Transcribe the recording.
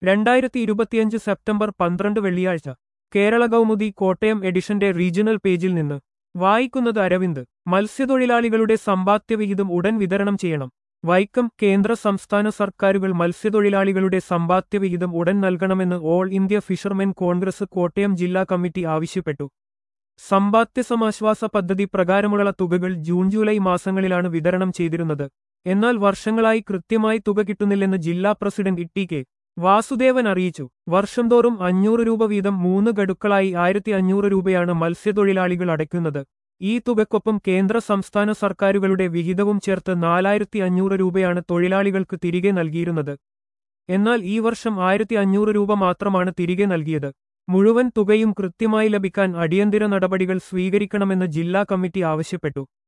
രണ്ടായിരത്തി ഇരുപത്തിയഞ്ച് സെപ്റ്റംബർ പന്ത്രണ്ട് വെള്ളിയാഴ്ച കേരള കൗമുദി കോട്ടയം എഡിഷന്റെ റീജിയണൽ പേജിൽ നിന്ന് വായിക്കുന്നത് അരവിന്ദ് മത്സ്യത്തൊഴിലാളികളുടെ സമ്പാദ്യവിഹിതം ഉടൻ വിതരണം ചെയ്യണം വൈക്കം കേന്ദ്ര സംസ്ഥാന സർക്കാരുകൾ മത്സ്യത്തൊഴിലാളികളുടെ സമ്പാദ്യവിഹിതം ഉടൻ നൽകണമെന്ന് all India fishermen congress Kottayam ജില്ലാ കമ്മിറ്റി ആവശ്യപ്പെട്ടു സമ്പാദ്യ സമാശ്വാസ പദ്ധതി പ്രകാരമുള്ള തുകകൾ ജൂൺ ജൂലൈ മാസങ്ങളിലാണ് വിതരണം ചെയ്തിരുന്നത് എന്നാൽ വർഷങ്ങളായി കൃത്യമായി തുക കിട്ടുന്നില്ലെന്ന് ജില്ലാ president E T K Vasudevan അറിയിച്ചു വർഷം തോറും അഞ്ഞൂറ് രൂപ വീതം മൂന്ന് ഗഡുക്കളായി ആയിരത്തി അഞ്ഞൂറ് രൂപയാണ് മത്സ്യത്തൊഴിലാളികൾ അടയ്ക്കുന്നത് ഈ തുകക്കൊപ്പം കേന്ദ്ര സംസ്ഥാന സർക്കാരുകളുടെ വിഹിതവും ചേർത്ത് നാലായിരത്തി അഞ്ഞൂറ് രൂപയാണ് തൊഴിലാളികൾക്ക് തിരികെ നൽകിയിരുന്നത് എന്നാൽ ഈ വർഷം ആയിരത്തി അഞ്ഞൂറ് രൂപ മാത്രമാണ് തിരികെ നൽകിയത് മുഴുവൻ തുകയും കൃത്യമായി ലഭിക്കാൻ അടിയന്തര നടപടികൾ സ്വീകരിക്കണമെന്ന് ജില്ലാ കമ്മിറ്റി ആവശ്യപ്പെട്ടു